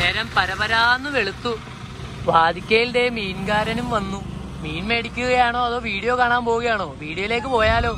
നേരം പരപരാന്ന് വെളുത്തു വാതിക്കയിലെ മീൻകാരനും വന്നു മീൻ മേടിക്കുകയാണോ അതോ വീഡിയോ കാണാൻ പോവുകയാണോ വീഡിയോയിലേക്ക് പോയാലോ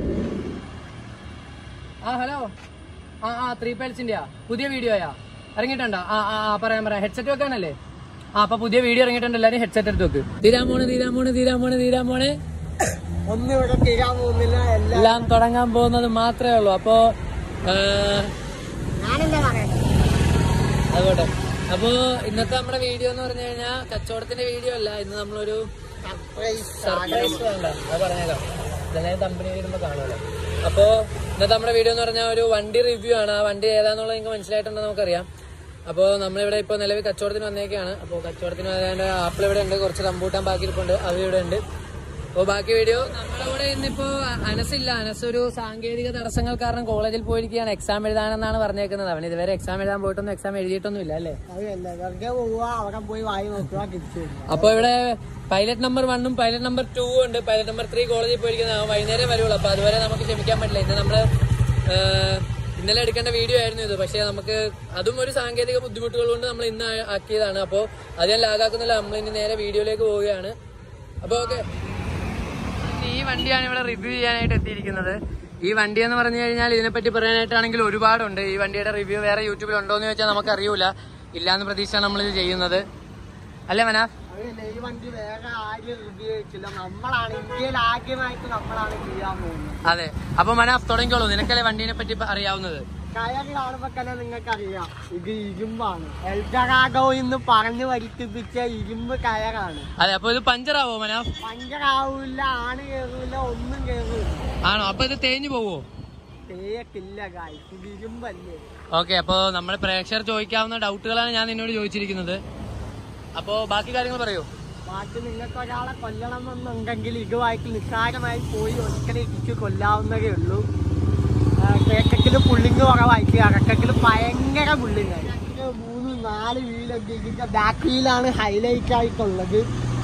ആ ഹലോ ആ ആ ത്രീ പേഴ്സിന്റെയാ പുതിയ വീഡിയോയാ ഇറങ്ങിയിട്ടുണ്ടോ ആ ആ ആ, പറയാം പറയാം ഹെഡ്സെറ്റ് വെക്കാനല്ലേ ആ അപ്പൊ പുതിയ വീഡിയോ ഇറങ്ങിയിട്ടുണ്ട് എല്ലാരും ഹെഡ്സെറ്റ് എടുത്ത് വെക്ക് തീരാമോണ് തീരാമോണ് തീരാമോണ് തീരാമോണ് ഒന്നും ഇവിടെ തീരാൻ പോകുന്നില്ല എല്ലാം എല്ലാം തുടങ്ങാൻ പോകുന്നത് മാത്രമേ ഉള്ളൂ അപ്പോ ഏ, ഞാനെന്താ പറയുന്നത് അതുകൊണ്ട് അപ്പോ ഇന്നത്തെ നമ്മുടെ വീഡിയോ എന്ന് പറഞ്ഞു കഴിഞ്ഞാൽ കച്ചവടത്തിന്റെ വീഡിയോ അല്ല ഇന്ന് നമ്മളൊരു സർപ്രൈസ് വേണ്ട അത് പറഞ്ഞേക്കാം ഇതെല്ലാം കമ്പനി വരുമ്പോ കാണുമല്ലോ അപ്പോ ഇന്നത്തെ നമ്മുടെ വീഡിയോ എന്ന് പറഞ്ഞാൽ ഒരു വണ്ടി റിവ്യൂ ആണ് ആ വണ്ടി ഏതാന്നുള്ളത് നിങ്ങൾക്ക് മനസ്സിലായിട്ടുണ്ടെന്ന് നമുക്കറിയാം അപ്പോൾ നമ്മളിവിടെ ഇപ്പോൾ നിലവിൽ കച്ചവടത്തിന് വന്നേക്കാണ് അപ്പോൾ കച്ചവടത്തിന് വരാണ്ട് ആപ്പിൾ ഇവിടെ ഉണ്ട് കുറച്ച് റംബൂട്ടാൻ ബാക്കി ഇരിപ്പുണ്ട് അവ ഇവിടെ ഉണ്ട് അപ്പോൾ ബാക്കി വീഡിയോ നമ്മുടെ കൂടെ ഇന്നിപ്പോ അനസില്ല അനസ് ഒരു സാങ്കേതിക തടസ്സങ്ങൾ കാരണം കോളേജിൽ പോയിരിക്കുകയാണ് എക്സാം എഴുതാനെന്നാണ് പറഞ്ഞേക്കുന്നത് അവൻ ഇതുവരെ എക്സാം എഴുതാൻ പോയിട്ടൊന്നും എക്സാം എഴുതിയിട്ടൊന്നും ഇല്ല അല്ലേ അതല്ല വെറുതെ പോവുക അവിടെ പോയി വായി നോക്കുക തിരിച്ചു വരിക. അപ്പൊ ഇവിടെ പൈലറ്റ് നമ്പർ വണ്ണും പൈലറ്റ് നമ്പർ ടൂ ഉണ്ട് പൈലറ്റ് നമ്പർ ത്രീ കോളേജിൽ പോയിരിക്കുന്നത് അവൻ വൈകുന്നേരം വരുള്ളൂ അപ്പൊ അതുവരെ നമുക്ക് ക്ഷമിക്കാൻ പറ്റില്ല ഇന്ന് നമ്മള് ഏഹ്, ഇന്നലെ എടുക്കേണ്ട വീഡിയോ ആയിരുന്നു ഇത് പക്ഷെ നമുക്ക് അതും ഒരു സാങ്കേതിക ബുദ്ധിമുട്ടുകൾ കൊണ്ട് നമ്മൾ ഇന്ന് ആ- ആക്കിയതാണ് അപ്പോൾ അത് ഞാൻ ലാഗാക്കുന്നില്ല നമ്മൾ ഇനി നേരെ വീഡിയോയിലേക്ക് പോവുകയാണ് അപ്പൊ ഓക്കെ ഈ വണ്ടിയാണ് ഇവിടെ റിവ്യൂ ചെയ്യാനായിട്ട് എത്തിയിരിക്കുന്നത് ഈ വണ്ടി എന്ന് പറഞ്ഞു കഴിഞ്ഞാൽ ഇതിനെപ്പറ്റി പറയാനായിട്ടാണെങ്കിൽ ഒരുപാടുണ്ട് ഈ വണ്ടിയുടെ റിവ്യൂ വേറെ യൂട്യൂബിൽ ഉണ്ടോ എന്ന് ചോദിച്ചാൽ നമുക്ക് അറിയൂല ഇല്ലാന്ന് പ്രതീക്ഷയാണ് നമ്മൾ ഇത് ചെയ്യുന്നത് അല്ലേ മനാഫ് അതല്ല ഈ വണ്ടി വേറെ ആരും റിവ്യൂ ചെയ്തില്ല നമ്മളാണ് ഇന്ത്യയിൽ ആദ്യമായിട്ട് നമ്മളാണ് ചെയ്യാൻ പോകുന്നത് അതെ അപ്പൊ മനാഫ് തുടങ്ങിക്കോളൂ നിനക്കല്ലേ വണ്ടീനെ പറ്റി ഇപ്പൊ അറിയാവുന്നത് കയർ കാണുമ്പോ തന്നെ നിങ്ങൾക്കറിയാം ഇത് ഇരുമ്പാണ് എൽജറാഗോ എന്ന് പറഞ്ഞു വരുത്തിപ്പിച്ച ഇരുമ്പ് കയറാണ് അതെ അപ്പൊ ഇത് പഞ്ചറാവോ മനാഫ് പഞ്ചറാവൂല ആണ് കയറൂല ഒന്നും കയറൂല ആണോ അപ്പൊ ഇത് തേഞ്ഞു പോവോ തേയക്കില്ല കായ് ഇത് ഇരുമ്പല്ലേ ഓക്കെ അപ്പൊ നമ്മുടെ പ്രേക്ഷകർ ചോദിക്കാവുന്ന ഡൗട്ടുകളാണ് ഞാൻ നിന്നോട് ചോദിച്ചിരിക്കുന്നത് അപ്പോ ബാക്കി കാര്യങ്ങൾ പറയൂ ബാക്കി നിങ്ങൾക്ക് ഒരാളെ കൊല്ലണമെന്നുണ്ടെങ്കിൽ ഇതുമായിട്ട് നിസ്സാരമായി പോയി ഒരിക്കലും ഇടിച്ച് കൊല്ലാവുന്നതേ ഉള്ളൂ കിഴക്കക്കില് പുള്ളിങ് കുറവായിട്ട് ഇറക്കക്കില് ഭയങ്കര പുള്ളിങ്ങായി മൂന്ന് നാല് വീലൊക്കെ ഇതിന്റെ ബാക്ക് വീലാണ് ഹൈലൈറ്റ് ആയിട്ടുള്ളത്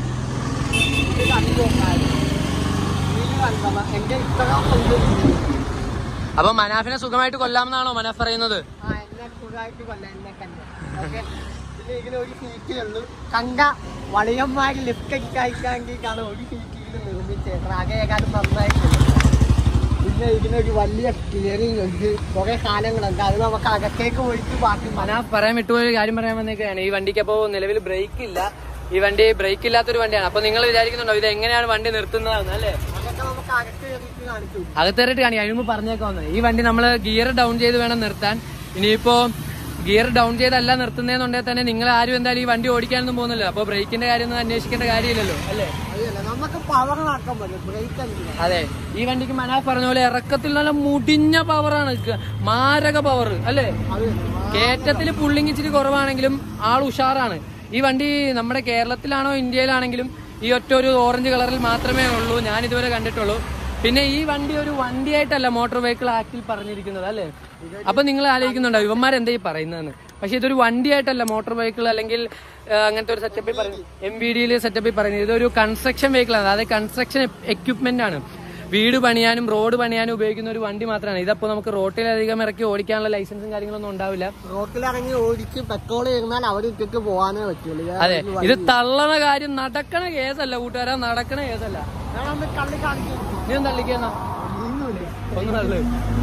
ഇത് കണ്ടു നോക്കാം. വീല് കണ്ടോ? എന്റെ ഇത്ര ഉണ്ട്. അപ്പൊ മനാഫിനെ സുഖമായിട്ട് കൊല്ലാമെന്നാണോ മനാഫ് പറയുന്നത് ആ എന്നെ സുഖമായിട്ട് കൊല്ലാം എന്നെ തന്നെ ഓക്കെ ഇതിൽ ഇങ്ങനെ ഒരു സീറ്റേ ഉള്ളൂ കണ്ട വളിയന്മാര് ലിഫ്റ്റ് ഒക്കെ അയക്കാമെങ്കിലാണ് ഒരു സീറ്റ് ഇതിൽ നിർമ്മിച്ചേക്കണം ആകെക്കാലം നന്നായിട്ടുണ്ട് പിന്നെ ഇതിനൊരു വലിയ സ്റ്റിയറിംഗ് ഉണ്ട് കുറെ കാലങ്ങളുണ്ട് അത് നമുക്ക് അകത്തേക്ക് പോയിട്ട് ബാക്കി മന മനാഫ് പറയാൻ വിട്ടുപോയ ഒരു കാര്യം പറയാൻ വന്നേക്കാണ് ഈ വണ്ടിക്ക് അപ്പോ നിലവിൽ ബ്രേക്ക് ഇല്ല ഈ വണ്ടി ബ്രേക്ക് ഇല്ലാത്തൊരു വണ്ടിയാണ് അപ്പൊ നിങ്ങൾ വിചാരിക്കുന്നുണ്ടോ ഇത് എങ്ങനെയാണ് വണ്ടി നിർത്തുന്നതെന്ന് അല്ലേ അതൊക്കെ നമുക്ക് അകത്ത് കയറിയിട്ട് കാണിച്ചു അകത്തേറിട്ട് കാണി കഴിയുമ്പോൾ പറഞ്ഞേക്കാവുന്നത് ഈ വണ്ടി നമ്മൾ ഗിയർ ഡൗൺ ചെയ്ത് വേണം നിർത്താൻ ഇനിയിപ്പോ ഗിയർ ഡൗൺ ചെയ്തല്ല നിർത്തുന്നതെന്നുണ്ടെങ്കിൽ തന്നെ നിങ്ങൾ ആരും എന്തായാലും ഈ വണ്ടി ഓടിക്കാനൊന്നും പോകുന്നില്ല അപ്പൊ ബ്രേക്കിന്റെ കാര്യം ഒന്നും അന്വേഷിക്കേണ്ട കാര്യമില്ലല്ലോ അല്ലേ അതല്ല നമുക്ക് പവർ ആക്കാൻ പറ്റും ബ്രേക്ക് എന്തിനാ അതെ ഈ വണ്ടിക്ക് മനാഫ് പറഞ്ഞ പോലെ ഇറക്കത്തിൽ നല്ല മുടിഞ്ഞ പവറാണ് മാരക പവർ അല്ലേ അത് കയറ്റത്തിൽ പുള്ളിങ് ഇച്ചിരി കുറവാണെങ്കിലും ആൾ ഉഷാറാണ് ഈ വണ്ടി നമ്മുടെ കേരളത്തിലാണോ ഇന്ത്യയിലാണെങ്കിലും ഈ ഒറ്റ ഒരു ഓറഞ്ച് കളറിൽ മാത്രമേ ഉള്ളൂ ഞാൻ ഇതുവരെ കണ്ടിട്ടുള്ളൂ പിന്നെ ഈ വണ്ടി ഒരു വണ്ടിയായിട്ടല്ല മോട്ടോർ വെഹിക്കിൾ ആക്ടിൽ പറഞ്ഞിരിക്കുന്നത് അല്ലേ അപ്പൊ നിങ്ങൾ ആലോചിക്കുന്നുണ്ടോ ഇവന്മാരെന്താ ഈ പറയുന്നതെന്ന് പക്ഷെ ഇതൊരു വണ്ടിയായിട്ടല്ല മോട്ടോർ വെഹിക്കിൾ അല്ലെങ്കിൽ ആ, അങ്ങനത്തെ ഒരു സെറ്റപ്പിൽ പറയുന്നത് എം ബി ഡിയിൽ സെറ്റപ്പിൽ പറയുന്നത് ഇതൊരു കൺസ്ട്രക്ഷൻ വെഹിക്കിൾ ആണ് അതായത് കൺസ്ട്രക്ഷൻ എക്യുപ്മെന്റ് ആണ് വീട് പണിയാനും റോഡ് പണിയാനും ഉപയോഗിക്കുന്ന ഒരു വണ്ടി മാത്രമാണ് ഇതപ്പോ നമുക്ക് റോട്ടിലധികം ഇറക്കി ഓടിക്കാനുള്ള ലൈസൻസും കാര്യങ്ങളൊന്നും ഉണ്ടാവില്ല റോട്ടിലിറങ്ങി ഓടിച്ച് പെട്രോൾ ഇരുന്നാൽ അവിടെ ഇട്ടിട്ട് പോകാനേ പറ്റുള്ളൂ വേറെ അതെ ഒരു ഇത് വഴി- തള്ളണ കാര്യം നടക്കണ കേസല്ല കൂട്ടുകാരാ നടക്കണ കേസല്ല ഞാൻ ഒന്ന് തള്ളി കാണിച്ചു നീ ഒന്ന് തള്ളിക്കുന്ന ഒന്നുമില്ല ഒന്ന് തള്ളു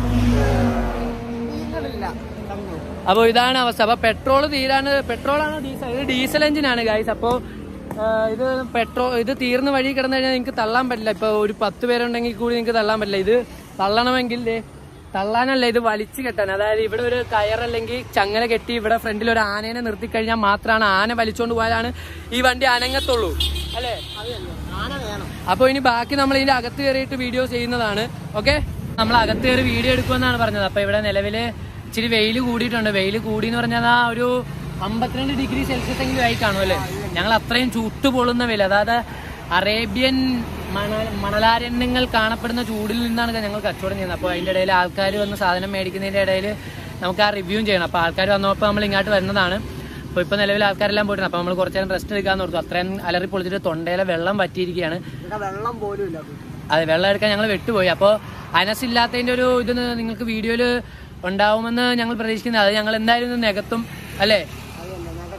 നീങ്ങളില്ല തന്നു അപ്പൊ ഇതാണ് അവസ്ഥ അപ്പൊ പെട്രോൾ തീരാണ് പെട്രോളാണോ ഡീസൽ ഇത് ഡീസൽ എഞ്ചിനാണ് ഗൈസ് അപ്പോ ആ, ഇത് പെട്രോൾ ഇത് തീർന്ന് വഴി കിടന്നു കഴിഞ്ഞാൽ നിങ്ങൾക്ക് തള്ളാൻ പറ്റില്ല ഇപ്പൊ ഒരു പത്ത് പേരുണ്ടെങ്കിൽ കൂടി നിങ്ങൾക്ക് തള്ളാൻ പറ്റില്ല ഇത് തള്ളണമെങ്കിൽ ദേ തള്ളാനല്ല ഇത് വലിച്ചു കെട്ടാൻ അതായത് ഇവിടെ ഒരു കയറല്ലെങ്കിൽ ചങ്ങല കെട്ടി ഇവിടെ ഫ്രണ്ടിൽ ഒരു ആനേനെ നിർത്തി കഴിഞ്ഞാൽ മാത്രമാണ് ആന വലിച്ചുകൊണ്ട് പോയാലാണ് ഈ വണ്ടി അനങ്ങത്തുള്ളൂ അല്ലേ അത് തന്നെ ആന വേണം അപ്പൊ ഇനി ബാക്കി നമ്മൾ ഇതിന്റെ അകത്ത് കയറിയിട്ട് വീഡിയോ ചെയ്യുന്നതാണ് ഓക്കെ നമ്മൾ അകത്ത് കയറി വീഡിയോ എടുക്കുമെന്നാണ് പറഞ്ഞത് അപ്പൊ ഇവിടെ നിലവില് ഇച്ചിരി വെയിൽ കൂടിയിട്ടുണ്ട് വെയിൽ കൂടി എന്ന് പറഞ്ഞാൽ ആ ഒരു അമ്പത്തിരണ്ട് ഡിഗ്രി സെൽഷ്യസ് എങ്കിലും ആയി കാണും അല്ലേ ഞങ്ങൾ അത്രയും ചുട്ടു പൊള്ളുന്ന വെയിൽ അതായത് അറേബ്യൻ മണൽ മണലാരണ്യങ്ങൾ കാണപ്പെടുന്ന ചൂടിൽ നിന്നാണ് ഞങ്ങൾ കച്ചവടം ചെയ്യുന്നത് അപ്പോൾ അതിന്റെ ഇടയിൽ ആൾക്കാർ വന്ന് സാധനം മേടിക്കുന്നതിന്റെ ഇടയിൽ നമുക്ക് ആ റിവ്യൂ ചെയ്യണം അപ്പോൾ ആൾക്കാർ വന്നപ്പോൾ നമ്മൾ ഇങ്ങോട്ട് വരുന്നതാണ് അപ്പോൾ ഇപ്പോൾ നിലവിൽ ആൾക്കാരെല്ലാം പോയിട്ടുണ്ട് അപ്പോൾ നമ്മൾ കുറച്ച് നേരം റെസ്റ്റ് എടുക്കാന്ന് ഓർത്തു അത്രയും അലറി പൊളിച്ചിട്ട് തൊണ്ടയിലെ വെള്ളം പറ്റിയിരിക്കുകയാണ് ഇവിടെ വെള്ളം പോലും ഇല്ല അതെ വെള്ളം എടുക്കാൻ ഞങ്ങൾ വെട്ടുപോയി അപ്പോൾ അനസില്ലാത്തതിന്റെ ഒരു ഇത് നിങ്ങൾക്ക് വീഡിയോയിൽ ഉണ്ടാവുമെന്ന് ഞങ്ങൾ പ്രതീക്ഷിക്കുന്നത് അത് ഞങ്ങൾ എന്തായാലും ഇത് നികത്തും അല്ലേ അത് തന്നെ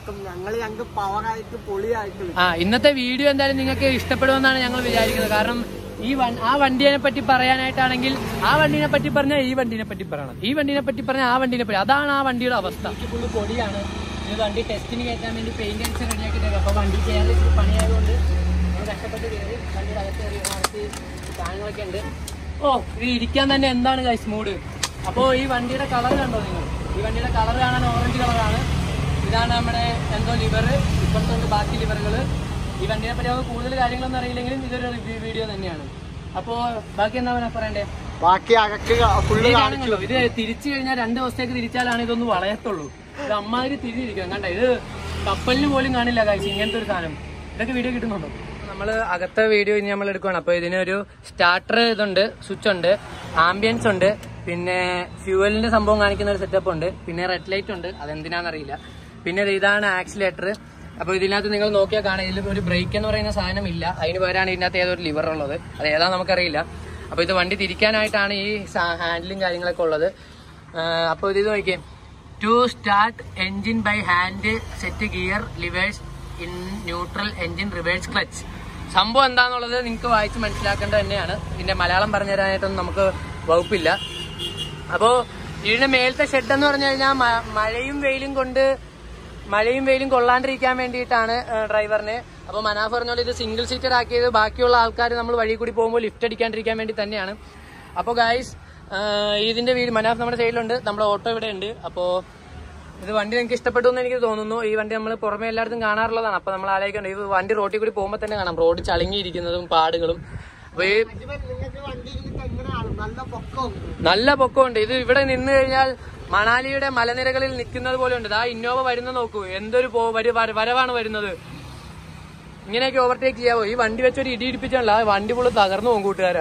അപ്പം ഞങ്ങൾ ഞങ്ങൾക്ക് പവറായിട്ട് പൊളിയായിട്ട് വിട്ടു. ആ ഇന്നത്തെ വീഡിയോ എന്തായാലും നിങ്ങൾക്ക് ഇഷ്ടപ്പെടുമെന്നാണ് ഞങ്ങൾ വിചാരിക്കുന്നത് കാരണം ഈ വൺ- ആ വണ്ടിയെ പറ്റി പറയാനായിട്ടാണെങ്കിൽ ആ വണ്ടിനെ പറ്റി പറഞ്ഞാൽ ഈ വണ്ടിനെ പറ്റി പറയണം ഈ വണ്ടിനെ പറ്റി പറഞ്ഞാൽ ആ വണ്ടിനെ പറ്റി അതാണ് ആ വണ്ടിയുടെ അവസ്ഥ ഫുള്ള് പൊടിയാണ് ഈ വണ്ടി ടെസ്റ്റിന് കയറ്റാൻ വേണ്ടി പെയിന്റ് അടിച്ച് റെഡിയാക്കിയിട്ടേക്കും അപ്പൊ വണ്ടി ചെയ്യാൻ ഇച്ചിരി പണിയായതുകൊണ്ട് നമ്മൾ കഷ്ടപ്പെട്ട് കയറി വണ്ടിയുടെ അകത്ത് കയറി നടത്തി സാധനങ്ങളൊക്കെ ഉണ്ട് ഓ ഇത് ഇരിക്കാൻ തന്നെ എന്താണ് ഗൈസ് മൂഡ് അപ്പോ ഈ വണ്ടിയുടെ കളർ കണ്ടോ നിങ്ങൾ ഈ വണ്ടിയുടെ കളർ കാണാൻ ഓറഞ്ച് കളറാണ് ഇതാണ് നമ്മുടെ എന്തോ ലിവർ ഇപ്പുറത്തുണ്ട് ബാക്കി ലിവറുകൾ ഈ വണ്ടിനെ പറ്റി നമുക്ക് കൂടുതൽ കാര്യങ്ങളൊന്നും അറിയില്ലെങ്കിലും ഇതൊരു റിവ്യൂ വീഡിയോ തന്നെയാണ് അപ്പോ ബാക്കി എന്താ പറയാ പറയണ്ടേ ബാക്കി അകക്ക് ഫുള്ള് ഇത് കാണിച്ചു കാണുമല്ലോ ഇത് തിരിച്ചു കഴിഞ്ഞാൽ രണ്ട് ദിവസത്തേക്ക് തിരിച്ചാലാണ് ഇതൊന്ന് വളയത്തുള്ളൂ ഇത് അമ്മാതിരി തിരിഞ്ഞിരിക്കണം കണ്ട ഇത് കപ്പലിന് പോലും കാണില്ല കാഴ്ച ഇങ്ങനത്തെ ഒരു സാധനം ഇതൊക്കെ വീഡിയോ കിട്ടുന്നുണ്ടോ നമ്മൾ അകത്തെ വീഡിയോ ഇനി നമ്മൾ എടുക്കുകയാണ് അപ്പോൾ ഇതിനൊരു സ്റ്റാർട്ടർ ഇതുണ്ട് സ്വിച്ച് ഉണ്ട് ആംബിയൻസ് ഉണ്ട് പിന്നെ ഫ്യൂവലിന്റെ സംഭവം കാണിക്കുന്ന ഒരു സെറ്റപ്പ് ഉണ്ട് പിന്നെ റെഡ് ലൈറ്റ് ഉണ്ട് അതെന്തിനാണെന്നറിയില്ല പിന്നെ ഇത് ഇതാണ് ആക്സിലേറ്റർ അപ്പോൾ ഇതിനകത്ത് നിങ്ങൾ നോക്കിയാൽ കാണാം ഇതിൽ ഒരു ബ്രേക്ക് എന്ന് പറയുന്ന സാധനം ഇല്ല അതിന് പകരമാണ് ഇതിനകത്ത് ഏതൊരു ലിവർ ഉള്ളത് അത് ഏതാ നമുക്കറിയില്ല അപ്പോൾ ഇത് വണ്ടി തിരിക്കാനായിട്ടാണ് ഈ ഹാൻഡിലും കാര്യങ്ങളൊക്കെ ഉള്ളത് അപ്പോൾ ഇത് നോക്കിയേ to start engine by hand set gear levers in neutral engine reverse clutch സംഭവം എന്താണെന്നുള്ളത് നിങ്ങൾക്ക് വായിച്ച് മനസ്സിലാക്കേണ്ടത് തന്നെയാണ് ഇതിന്റെ മലയാളം പറഞ്ഞു തരാനായിട്ടൊന്നും നമുക്ക് വകുപ്പില്ല അപ്പോ ഇതിന്റെ മേലത്തെ ഷെഡ് എന്ന് പറഞ്ഞു കഴിഞ്ഞാൽ മ- മഴയും വെയിലും കൊണ്ട് മഴയും വെയിലും കൊള്ളാണ്ടിരിക്കാൻ വേണ്ടിയിട്ടാണ് ഏഹ്, ഡ്രൈവറിന് അപ്പൊ മനാഫ് പറഞ്ഞ പോലെ ഇത് സിംഗിൾ സീറ്റർ ആക്കിയത് ബാക്കിയുള്ള ആൾക്കാർ നമ്മൾ വഴി കൂടി പോകുമ്പോൾ ലിഫ്റ്റ് അടിക്കാണ്ടിരിക്കാൻ വേണ്ടി തന്നെയാണ് അപ്പോൾ ഗായ്സ് ഇതിന്റെ വീട് മനാഫ് നമ്മുടെ സൈഡിലുണ്ട് നമ്മുടെ ഓട്ടോ ഇവിടെ ഉണ്ട് അപ്പോൾ ഇത് വണ്ടി നിങ്ങൾക്ക് ഇഷ്ടപ്പെട്ടു എന്ന് എനിക്ക് തോന്നുന്നു ഈ വണ്ടി നമ്മൾ പുറമെ എല്ലായിടത്തും കാണാറുള്ളതാണ് അപ്പൊ നമ്മൾ ആലോചിക്കണ്ട ഈ വണ്ടി റോട്ടിൽ കൂടി പോകുമ്പോൾ തന്നെ കാണാം റോഡ് ചളുങ്ങിയിരിക്കുന്നതും പാടുകളും അപ്പൊ ഈ നിങ്ങൾക്ക് വണ്ടി എങ്ങനെയാണ് നല്ല പൊക്കമുണ്ട് നല്ല പൊക്കമുണ്ട് ഇത് ഇവിടെ നിന്ന് കഴിഞ്ഞാൽ മണാലിയുടെ മലനിരകളിൽ നിൽക്കുന്നത് പോലെ ഉണ്ട് ആ ഇന്നോവ വരുന്ന നോക്കൂ എന്തൊരു പോ- വര- വര- വരവാണ് വരുന്നത് ഇങ്ങനെയൊക്കെ ഓവർടേക്ക് ചെയ്യാവോ ഈ വണ്ടി വെച്ചൊരു ഇടി ഇടിപ്പിച്ചാണല്ലോ ആ വണ്ടി ഫുള്ള് തകർന്നു പോകും കൂട്ടുകാരാ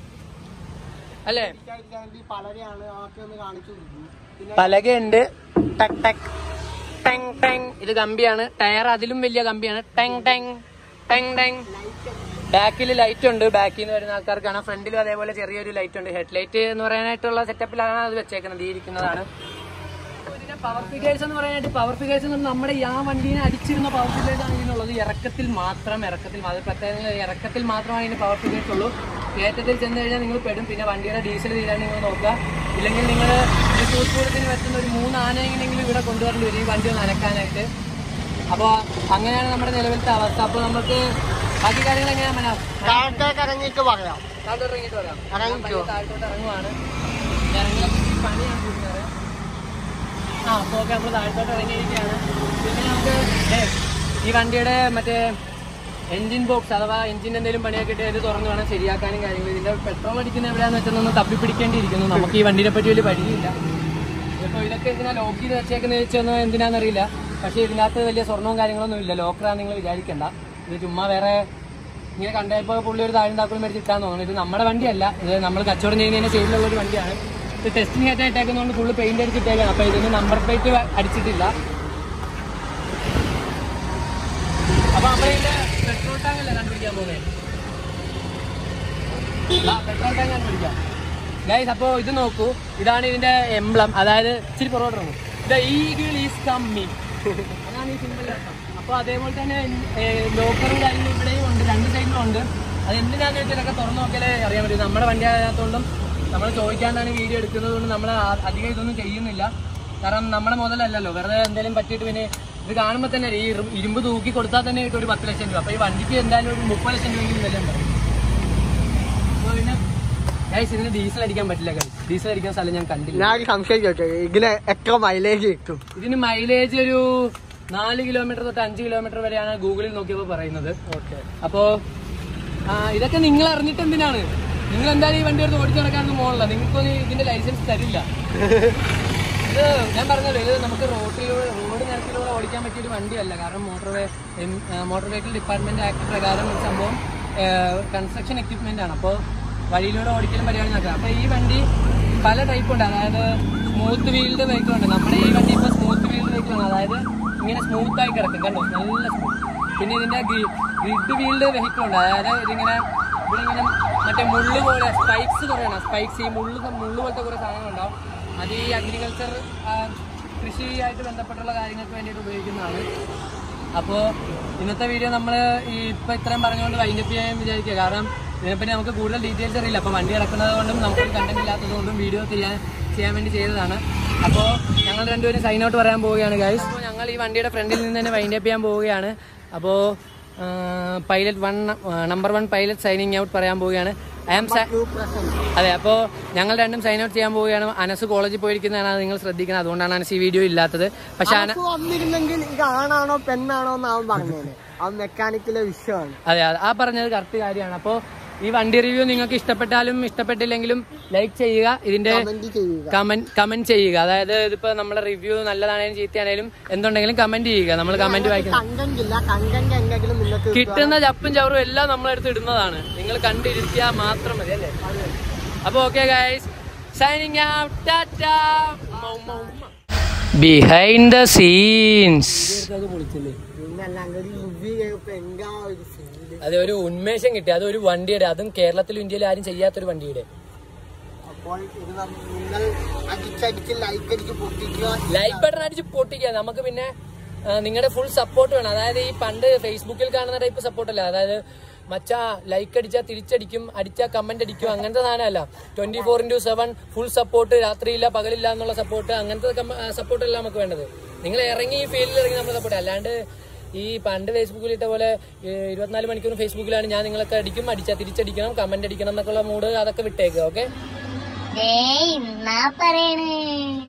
അല്ലേ ഇരിക്കാൻ വേണ്ടി പലരെയാണ് ആക്കി ഒന്ന് കാണിച്ചു തരുന്നു. പിന്നെ പലകയുണ്ട് ടക് ടക് ടെങ് ടെങ് ഇത് കമ്പിയാണ് ടയർ അതിലും വലിയ കമ്പിയാണ് ടെങ് ടെങ് ടെങ് ടെങ് ബാക്കിൽ ലൈറ്റ് ഉണ്ട് ബാക്കിൽ നിന്ന് വരുന്ന ആൾക്കാർക്ക് കാണാം ഫ്രണ്ടിലും അതേപോലെ ചെറിയൊരു ലൈറ്റ് ഉണ്ട് ഹെഡ് ലൈറ്റ് എന്ന് പറയാനായിട്ടുള്ള സെറ്റപ്പിലാണ് അത് വെച്ചേക്കുന്നത് ഈ ഇരിക്കുന്നതാണ് ഇതിന്റെ പവർ ഫിഗേഴ്സ് എന്ന് പറയാനായിട്ട് പവർ ഫിഗേഴ്സ് എന്ന് പറഞ്ഞാൽ നമ്മുടെ ഈ ആ വണ്ടീനെ അടിച്ചിരുന്ന പവർ ഫിഗേഴ്സ് ആണ് ഇതിനുള്ളത് ഇറക്കത്തിൽ മാത്രം ഇറക്കത്തിൽ അത് പ്രത്യേക ഇറക്കത്തിൽ മാത്രമാണ് ഇതിന് പവർ ഫിഗേഴ്സ് ഉള്ളൂ കയറ്റത്തിൽ ചെന്ന് കഴിഞ്ഞാൽ നിങ്ങൾ പെടും പിന്നെ വണ്ടിയുടെ ഡീസൽ തീരാൻ നിങ്ങൾ നോക്കുക ഇല്ലെങ്കിൽ നിങ്ങൾ ഈ കൂട്ടുകൂടത്തിന് പറ്റുന്ന ഒരു മൂന്ന് ആനയെങ്കിലും ഇവിടെ കൊണ്ടുവരേണ്ടി വരും ഈ വണ്ടി ഒന്ന് അനക്കാനായിട്ട് അപ്പോൾ അങ്ങനെയാണ് നമ്മുടെ നിലവിലത്തെ അവസ്ഥ അപ്പോൾ നമുക്ക് ബാക്കി കാര്യങ്ങൾ എങ്ങനെയാണ് മനോ താഴത്തേക്ക് ഇറങ്ങിയിട്ട് പറയാം താഴോട്ട് ഇറങ്ങിയിട്ട് വരാം ഇറങ്ങിക്കോ. ഞാൻ പയ്യെ താഴോട്ട് ഇറങ്ങുവാണ് ഇറങ്ങിയാൽ പണിയാണ് കൂട്ടുകാരെ ആ അപ്പോൾ ഓക്കെ നമ്മൾ താഴത്തോട്ട് ഇറങ്ങിയിരിക്കുകയാണ് പിന്നെ നമുക്ക് ദേ, ഈ വണ്ടിയുടെ മറ്റേ എഞ്ചിൻ ബോക്സ് അഥവാ എഞ്ചിൻ എന്തെങ്കിലും പണിയൊക്കെ ഇട്ട് ഇത് തുറന്ന് വേണം ശരിയാക്കാനും കാര്യങ്ങൾ ഇതിന്റെ പെട്രോൾ അടിക്കുന്ന എവിടെയാന്ന് വെച്ചാൽ ഒന്ന് തപ്പിപ്പിടിക്കേണ്ടിയിരിക്കുന്നു നമുക്ക് ഈ വണ്ടിനെ പറ്റി വലിയ പരിചയമില്ല ഇപ്പോൾ ഇതൊക്കെ എന്തിനാ ലോക്ക് ചെയ്ത് വെച്ചേക്കുന്നത് വെച്ചൊന്നും എന്തിനാണെന്നറിയില്ല പക്ഷേ ഇതിനകത്ത് വലിയ സ്വർണ്ണവും കാര്യങ്ങളൊന്നും ഇല്ല ലോക്കറാന്ന് നിങ്ങൾ വിചാരിക്കണ്ട ഇത് ചുമ്മാ വേറെ ഇങ്ങനെ കണ്ടപ്പോൾ പുള്ളി ഒരു താഴ്ന്നാക്കുളം മേടിച്ച് ഇട്ടാന്ന് തോന്നുന്നു ഇത് നമ്മുടെ വണ്ടിയല്ല ഇത് നമ്മൾ കച്ചവടം ചെയ്യുന്നതിന്റെ സൈഡിലുള്ള ഒരു വണ്ടിയാണ് ഇത് ടെസ്റ്റിംഗ് ആയിട്ട് ഇട്ടേക്കുന്നതുകൊണ്ട് ഫുള്ള് പെയിന്റ് അടിച്ചിട്ടേക്കാണ് അപ്പൊ ഇതിന് നമ്പർ പ്ലേറ്റ് അടിച്ചിട്ടില്ല അപ്പൊ നമ്മളിതിന്റെ പെട്രോൾ ടാങ്ക് അല്ലേ കണ്ടുപിടിക്കാൻ പോകുന്നത് പെട്രോൾ ടാങ്ക് കണ്ടുപിടിക്കാം ഗൈസ് അപ്പോ ഇത് നോക്കൂ ഇതാണ് ഇതിന്റെ എംബ്ലം അതായത് ഇച്ചിരി പുറകോട്ട് ഇറങ്ങും ദ ഈഗിൾ ഈസ് കമ്മിങ് അതാണ് ഈ സിമ്പിൾ അപ്പോൾ അതേപോലെ തന്നെ ലോക്കറും കാര്യങ്ങളും ഇവിടെയും ഉണ്ട് രണ്ട് സൈഡിലും ഉണ്ട് അത് എന്തിനാന്ന് വെച്ചാൽ ഇതൊക്കെ തുറന്നു നോക്കിയാലേ അറിയാൻ പറ്റും നമ്മുടെ വണ്ടി ആയതുകൊണ്ടും നമ്മൾ ചോദിക്കാണ്ടാണ് വീഡിയോ എടുക്കുന്നത് കൊണ്ട് നമ്മൾ അധികം ഇതൊന്നും ചെയ്യുന്നില്ല കാരണം നമ്മുടെ മുതലല്ലല്ലോ വെറുതെ എന്തെങ്കിലും പറ്റിയിട്ട് പിന്നെ ഇത് കാണുമ്പോൾ തന്നെ ഈ ഇരു- ഇരുമ്പ് തൂക്കി കൊടുത്താൽ തന്നെ കിട്ടും ഒരു പത്ത് ലക്ഷം രൂപ അപ്പോൾ ഈ വണ്ടിക്ക് എന്തായാലും ഒരു മുപ്പത് ലക്ഷം രൂപയെങ്കിലും വില ഉണ്ടാവും അപ്പോൾ പിന്നെ ഗൈസ് ഇതിന് ഡീസൽ അടിക്കാൻ പറ്റില്ല ഗൈസ് ഡീസൽ അടിക്കാൻ സ്ഥലം ഞാൻ കണ്ടില്ല ഞാൻ ഒരു സംശയം ചോദിച്ചേ ഇതിന് എത്ര മൈലേജ് കിട്ടും ഇതിന് മൈലേജ് ഒരു നാല് കിലോമീറ്റർ തൊട്ട് അഞ്ച് കിലോമീറ്റർ വരെയാണ് ഗൂഗിളിൽ നോക്കിയപ്പോൾ പറയുന്നത് ഓക്കെ അപ്പോ ആ, ഇതൊക്കെ നിങ്ങൾ അറിഞ്ഞിട്ട് എന്തിനാണ് നിങ്ങൾ എന്തായാലും ഈ വണ്ടി എടുത്ത് ഓടിച്ചു നടക്കാനൊന്നും പോകണില്ല നിങ്ങൾക്കൊന്നും ഇതിന്റെ ലൈസൻസ് തരില്ല ഇത് ഞാൻ പറഞ്ഞല്ലോ ഇത് നമുക്ക് റോഡിലൂടെ റോഡ് നിരത്തിലൂടെ ഓടിക്കാൻ പറ്റിയ ഒരു വണ്ടിയല്ല കാരണം motor way motor vehicle department act പ്രകാരം ഈ സംഭവം കൺസ്ട്രക്ഷൻ എക്യുപ്മെന്റ് ആണ് അപ്പോൾ വഴിയിലൂടെ ഓടിക്കലും പരിപാടി നടക്കുക അപ്പോൾ ഈ വണ്ടി പല ടൈപ്പ് ഉണ്ട് അതായത് സ്മൂത്ത് വീൽഡ് വെഹിക്കിൾ ഉണ്ട് നമ്മുടെ ഈ വണ്ടി ഇപ്പോൾ സ്മൂത്ത് വീൽഡ് വെഹിക്കിൾ ആണ് അതായത് ഇങ്ങനെ സ്മൂത്ത് ആയി കിടക്കും കണ്ടോ നല്ല സ്മൂത്ത് പിന്നെ ഇതിന്റെ ഗ്രിഡ് വീൽഡ് വെഹിക്കിൾ ഉണ്ട് അതായത് ഇതിങ്ങനെ ഇവിടെ ഇങ്ങനെ മറ്റേ മുള്ള് പോലെ സ്പൈക്സ് കുറയാണ് സ്പൈക്സ് ഈ മുള്ള് മുള്ള് പോലത്തെ കുറെ സാധനങ്ങളുണ്ടാവും അത് ഈ അഗ്രികൾച്ചർ കൃഷിയായിട്ട് ബന്ധപ്പെട്ടുള്ള കാര്യങ്ങൾക്ക് വേണ്ടിയിട്ട് ഉപയോഗിക്കുന്നതാണ് അപ്പോൾ ഇന്നത്തെ വീഡിയോ നമ്മൾ ഈ ഇപ്പം ഇത്രയും പറഞ്ഞുകൊണ്ട് വൈൻഡപ്പ് ചെയ്യാൻ വിചാരിക്കുക കാരണം ഇതിനെപ്പറ്റി നമുക്ക് കൂടുതൽ ഡീറ്റെയിൽസ് അറിയില്ല അപ്പോൾ വണ്ടി ഇറക്കുന്നത് കൊണ്ടും നമുക്ക് കണ്ടന്റ് ഇല്ലാത്തത് കൊണ്ടും വീഡിയോ ചെയ്യാൻ ചെയ്യാൻ വേണ്ടി ചെയ്തതാണ് അപ്പോൾ ഞങ്ങൾ രണ്ടുപേരും സൈൻ ഔട്ട് പറയാൻ പോവുകയാണ് ഗൈസ് അപ്പോൾ ഞങ്ങൾ ഈ വണ്ടിയുടെ ഫ്രണ്ടിൽ നിന്ന് തന്നെ വൈൻഡപ്പ് ചെയ്യാൻ പോവുകയാണ് അപ്പോൾ pilot one number one pilot signing out പറയാൻ പോവുകയാണ് ഐ ആം ടു പ്രസന്റ് അതെ അപ്പോൾ ഞങ്ങൾ രണ്ടും സൈൻ ഔട്ട് ചെയ്യാൻ പോവുകയാണ് അനസ് കോളേജിൽ പോയിരിക്കുന്നതാണ് അത് നിങ്ങൾ ശ്രദ്ധിക്കുന്നത് അതുകൊണ്ടാണ് അനസ് ഈ വീഡിയോ ഇല്ലാത്തത് പക്ഷെ അന അനക്ക് വന്നിരുന്നെങ്കിൽ ഇത് ആണാണോ പെണ്ണാണോ എന്ന് അവൻ പറഞ്ഞേനെ അവൻ മെക്കാനിക്കിലെ വിഷയമാണ് അതെ അതെ ആ പറഞ്ഞത് കറക്റ്റ് കാര്യമാണ് അപ്പോൾ ഈ വണ്ടി റിവ്യൂ നിങ്ങൾക്ക് ഇഷ്ടപ്പെട്ടാലും ഇഷ്ടപ്പെട്ടില്ലെങ്കിലും ലൈക്ക് ചെയ്യുക ഇതിന്റെ കമന്റ് ചെയ്യുക കമന്റ് കമന്റ് ചെയ്യുക അതായത് ഇതിപ്പോ നമ്മുടെ റിവ്യൂ നല്ലതാണെങ്കിലും ചീത്തയാണെങ്കിലും എന്തുണ്ടെങ്കിലും കമന്റ് ചെയ്യുക നമ്മൾ കമന്റ് വായിക്കണം കണ്ടന്റ് ഇല്ല കണ്ടന്റ് എന്തെങ്കിലും നിങ്ങൾക്ക് കിട്ടുന്ന ചപ്പും ചവറും എല്ലാം നമ്മളെടുത്ത് ഇടുന്നതാണ് നിങ്ങൾ കണ്ടിരിക്കുക മാത്രം മതി അല്ലേ അപ്പൊ okay guys signing behind the scenes പിന്നെ അല്ലാണ്ട് ഒരു റിവ്യൂ കേൾപ്പോ എന്താ ഒരു ഫീല് അത് ഒരു ഉന്മേഷം കിട്ടി അത് ഒരു വണ്ടിയുടെ അതും കേരളത്തിലും ഇന്ത്യയിലും ആരും ചെയ്യാത്തൊരു വണ്ടിയുടെ അപ്പോൾ ഇത് നം- നിങ്ങൾ അടിച്ചടിച്ച് ലൈക്ക് അടിച്ച് പൊട്ടിക്കുക ലൈക്ക് ബട്ടൺ അടിച്ച് പൊട്ടിക്കുക നമുക്ക് പിന്നെ നിങ്ങളുടെ ഫുൾ സപ്പോർട്ട് വേണം അതായത് ഈ പണ്ട് ഫേസ്ബുക്കിൽ കാണുന്ന ടൈപ്പ് സപ്പോർട്ട് അല്ല അതായത് മച്ചാ ലൈക്ക് അടിച്ചാൽ തിരിച്ചടിക്കും അടിച്ചാൽ കമന്റ് അടിക്കും അങ്ങനത്തെ സാധനമല്ല twenty four into seven full support രാത്രിയില്ല പകലില്ല എന്നുള്ള സപ്പോർട്ട് അങ്ങനത്തെ സപ്പോർട്ട് അല്ല നമുക്ക് വേണ്ടത് നിങ്ങൾ ഇറങ്ങി ഈ ഫീൽഡിൽ ഇറങ്ങി നമ്മൾ സപ്പോർട്ട് അല്ലാണ്ട് ഈ പണ്ട് ഫേസ്ബുക്കിൽ ഇട്ട പോലെ ഈ ഇരുപത്തിനാല് മണിക്കൂർ ഫേസ്ബുക്കിലാണ് ഞാൻ നിങ്ങളൊക്കെ അടിക്കും അടിച്ചാൽ തിരിച്ചടിക്കണം കമന്റ് അടിക്കണം എന്നൊക്കെയുള്ള മൂഡ് അതൊക്കെ വിട്ടേക്കുക ഓക്കെ ദേ ഇന്നാ പറയണേ